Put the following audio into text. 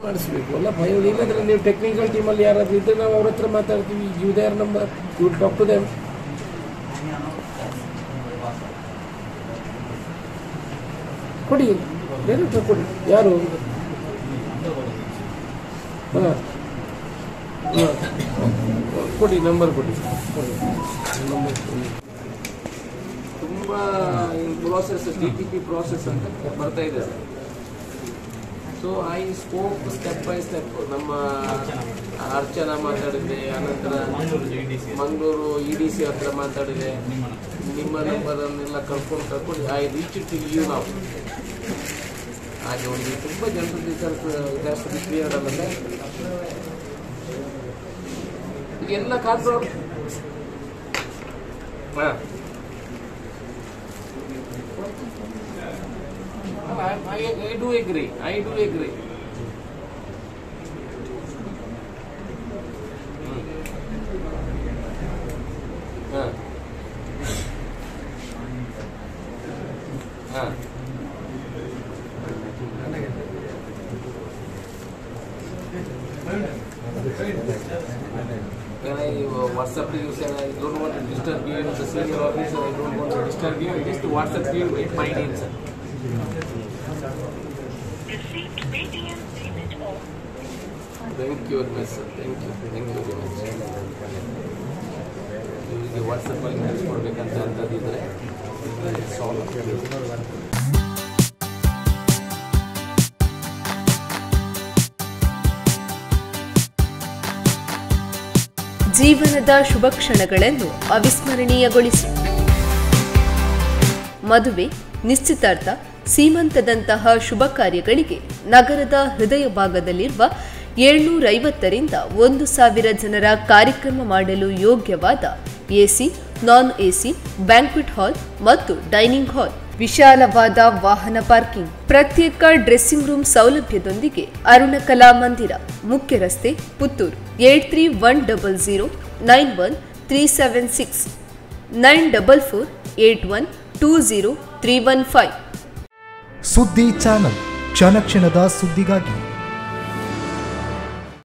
ಮಾಡಿಸ್ಬೇಕು ಅಲ್ಲ ಭಯ ಇಲ್ಲದ್ರೆ ನೀವು ಟೆಕ್ನಿಕಲ್ ಟೀಮಲ್ಲಿ ಯಾರಾದ್ರೂ ಇದ್ರೆ ನಾವು ಅವ್ರ ಹತ್ರ ಮಾತಾಡ್ತೀವಿ you their number you talk to them ಕೊಡಿ ಬೇರೆ ಹತ್ರ ಕೊಡಿ ಯಾರು ಹಾಂ ಹಾಂ ಕೊಡಿ ನಂಬರ್ ಕೊಡಿ ಕೊಡಿ ನಂಬರ್ ಕೊಡಿ ತುಂಬ process D T P process ಅಂತ ಬರ್ತಾ ಇದೆ sir so I scope step by step ನಮ್ಮ ಅರ್ಚನಾ ಮಾತಾಡಿದೆ ಅನಂತರ ಮಂಗಳೂರು ಇ ಡಿ ಸಿ ಹತ್ರ ಮಾತಾಡಿದೆ ನಿಮ್ಮ ನಂಬರನ್ನೆಲ್ಲ ಕರ್ಕೊಂಡು ಕರ್ಕೊಂಡು ಐ ರೀಚ್ ಟು ಯು ನಾವು ಹಾಗೆ ಒಂದು ತುಂಬ ಜನರಿಗೆ ಸ್ವಲ್ಪ ಜಾಸ್ತಿ ಕ್ಲಿಯರ್ ಆಮೇಲೆ ಎಲ್ಲ ಕಾದು ಹಾಂ I, I, I do agree. I do agree. ಹಾಂ ಹಾಂ When I uh, WhatsApp you said I don't want to disturb you as a senior officer, I don't want to disturb you, just WhatsApp you with my name, sir. Received Paytm payment of Thank you very much, sir. Thank you. Thank you very much. ನಿಮಗೆ ವಾಟ್ಸಪ್ಪಲ್ಲಿ ಕಳಿಸ್ಕೊಡ್ಬೇಕಂತ ಅಂತದಿದ್ರೆ solve ಜೀವನದ ಶುಭ ಕ್ಷಣಗಳನ್ನು ಅವಿಸ್ಮರಣೀಯಗೊಳಿಸಿ ಮದುವೆ ನಿಶ್ಚಿತಾರ್ಥ ಸೀಮಂತದಂತಹ ಶುಭ ಕಾರ್ಯಗಳಿಗೆ ನಗರದ ಹೃದಯ ಭಾಗದಲ್ಲಿರುವ ಏಳ್ನೂರೈವತ್ತರಿಂದ ಒಂದು ಸಾವಿರ ಜನರ ಕಾರ್ಯಕ್ರಮ ಮಾಡಲು ಯೋಗ್ಯವಾದ AC non AC banquet hall ಮತ್ತು ಡೈನಿಂಗ್ ಹಾಲ್ ವಿಶಾಲವಾದ ವಾಹನ ಪಾರ್ಕಿಂಗ್ ಪ್ರತ್ಯೇಕ ಡ್ರೆಸ್ಸಿಂಗ್ ರೂಮ್ ಸೌಲಭ್ಯದೊಂದಿಗೆ ಅರುಣ ಕಲಾ ಮಂದಿರ ಮುಖ್ಯ ರಸ್ತೆ Puttur eight three one double zero nine one three seven six nine double four eight one two zero three one five ಸುದ್ದಿ ಚಾನಲ್ ಕ್ಷಣ ಕ್ಷಣದ ಸುದ್ದಿಗಾಗಿ